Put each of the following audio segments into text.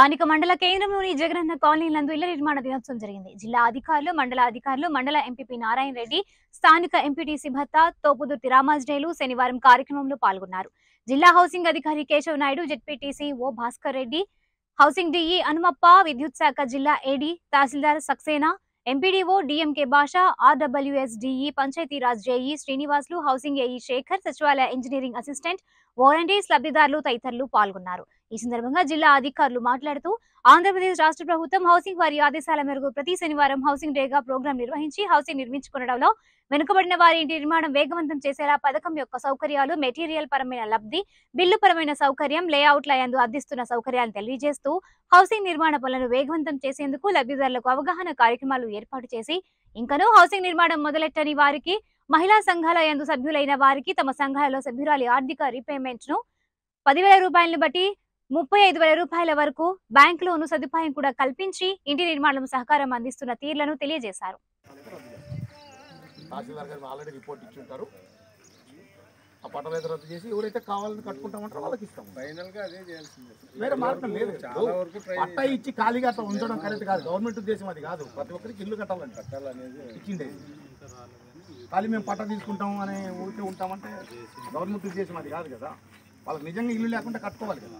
స్థానిక మండల కేంద్రంలోని జగనన్న కాలనీ నందు ఇళ్ల నిర్మాణ దినోత్సవం జరిగింది జిల్లా అధికారులు మండల అధికారులు మండల ఎంపీపీ నారాయణ రెడ్డి స్థానిక ఎంపీటీసీ భత్త తోపుదుర్తి రామాజ్నేలు శనివారం కార్యక్రమంలో పాల్గొన్నారు జిల్లా హౌసింగ్ అధికారి కేశవ్ నాయుడు జెడ్పీటీసీ ఓ భాస్కర్ రెడ్డి హౌసింగ్ డిఈ హనుమప్ప విద్యుత్ శాఖ జిల్లా ఏడీ తహసీల్దార్ సక్సేనా ఎంపీడీఓ డిఎంకే భాష RWS DE Panchayati Raj JEE Srinivasulu housing AE Shekhar సచివాలయ ఇంజనీరింగ్ అసిస్టెంట్ వాలంటీర్స్ లబ్ధిదారులు తదితరులు పాల్గొన్నారు ఈ సందర్భంగా జిల్లా అధికారులు మాట్లాడుతూ ఆంధ్రప్రదేశ్ రాష్ట్ర ప్రభుత్వం హౌసింగ్ వారి ఆదేశాల మేరకు ప్రతి శనివారం హౌసింగ్ డేగా ప్రోగ్రాం నిర్వహించి హౌసింగ్ నిర్మించుకోవడంలో వెనుకబడిన వారి ఇంటి నిర్మాణం వేగవంతం చేసేలా పథకం యొక్క సౌకర్యాలు మెటీరియల్ పరమైన లబ్ధి బిల్లు పరమైన సౌకర్యం లేఅవుట్ల యందు అందిస్తున్న సౌకర్యాలను తెలియజేస్తూ హౌసింగ్ నిర్మాణ పనులను వేగవంతం చేసేందుకు లబ్ధిదారులకు అవగాహన కార్యక్రమాలు ఏర్పాటు చేసి ఇంకనూ హౌసింగ్ నిర్మాణం మొదలెట్టని వారికి మహిళా సంఘాల యందు సభ్యులైన వారికి తమ సంఘాలలో సభ్యురాలి ఆర్థిక రీపేమెంట్ ను పదివేల రూపాయలను బట్టి ముప్పై ఐదు వేల రూపాయల వరకు బ్యాంక్ లోను సదుపాయం కూడా కల్పించి ఇంటి నిర్మాణం సహకారం అందిస్తున్న తీర్లను తెలియజేశారు తహసీల్దార్ గారు ఆల్రెడీ రిపోర్ట్ ఇచ్చి ఉంటారు ఆ పట్టాలు అయితే రద్దు చేసి ఎవరైతే కావాలని కట్టుకుంటామంటారో వాళ్ళకి ఇస్తాం ఫైనల్ గా అదే చేయాల్సిందే వేరే మార్గం లేదు చాలా వరకు ట్రై పట్టా ఇచ్చి ఖాళీగా అట్లా ఉంచడం కరెక్ట్ కాదు గవర్నమెంట్ ఉద్దేశం అది కాదు ప్రతి ఒక్కరికి ఇల్లు కట్టాలంట కట్టాలనేది ఇచ్చిండే ఖాళీ మేము పట్టా తీసుకుంటాం అనే ఊరికే ఉంటామంటే గవర్నమెంట్ ఉద్దేశం అది కాదు కదా వాళ్ళకి నిజంగా ఇల్లు లేకుండా కట్టుకోవాలి కదా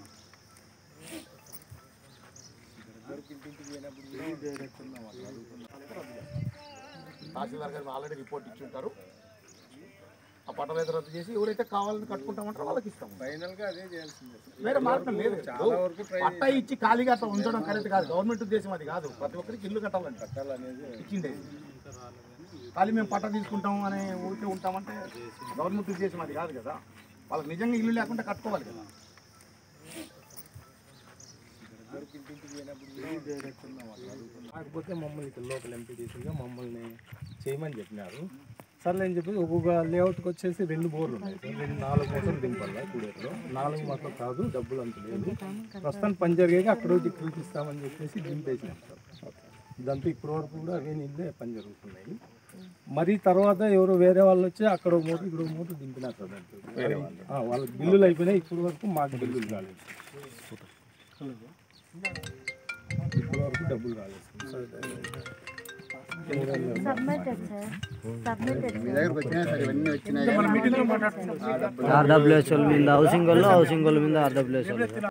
తహసీల్దార్ గారు ఆల్రెడీ రిపోర్ట్ ఇచ్చి ఉంటారు ఆ పట్టాలు అయితే రద్దు చేసి ఎవరైతే కావాలని కట్టుకుంటామంటారో వాళ్ళకి ఇస్తాం ఫైనల్ గా అదే చేయాల్సిందే వేరే మార్గం లేదు చాలా వరకు ట్రై పట్టా ఇచ్చి ఖాళీగా అట్లా ఉంచడం కరెక్ట్ కాదు గవర్నమెంట్ ఉద్దేశం అది కాదు ప్రతి ఒక్కరికి ఇల్లు కట్టాలంట కట్టాలనేది ఇచ్చిండే ఖాళీ మేము పట్టా తీసుకుంటాం అనే ఊరికే ఉంటామంటే గవర్నమెంట్ ఉద్దేశం అది కాదు కదా వాళ్ళకి నిజంగా ఇల్లు లేకుండా కట్టుకోవాలి కదా కాకపోతే మమ్మల్ని ఇక్కడ లోకల్ ఎంపీటీసీగా మమ్మల్ని చేయమని చెప్పినారు సర్లే అని చెప్పి ఒక్కొక్క లేఅవుట్కి వచ్చేసి రెండు బోర్లు ఉన్నాయి సార్ రెండు నాలుగు మొత్తం దింపాలి కూడేరులో నాలుగు మాత్రం కాదు డబ్బులు అంత లేదు ప్రస్తుతానికి పని జరిగాక అక్కడ వచ్చి పిలిపిస్తామని చెప్పేసి దింపేసినాం సార్ ఇదంతా ఇప్పటి వరకు కూడా అవే నీళ్ళే పని జరుగుతున్నాయి మరి తర్వాత ఎవరు వేరే వాళ్ళు వచ్చి అక్కడ ఒక మూట ఇక్కడ ఒక మూట దింపినారు సార్ దాంట్లో. వేరే వాళ్ళు ఆ, వాళ్ళకి బిల్లులు అయిపోయినాయి ఇప్పటి వరకు మాకు బిల్లులు కాలేదు ఇప్పటి వరకు డబ్బులు రాలేదు సార్. ఆర్డబ్ల్యూఎస్ మీద హౌసింగ్ వాళ్ళు హౌసింగ్ వాళ్ళ మీద ఆర్డబ్ల్యూఎస్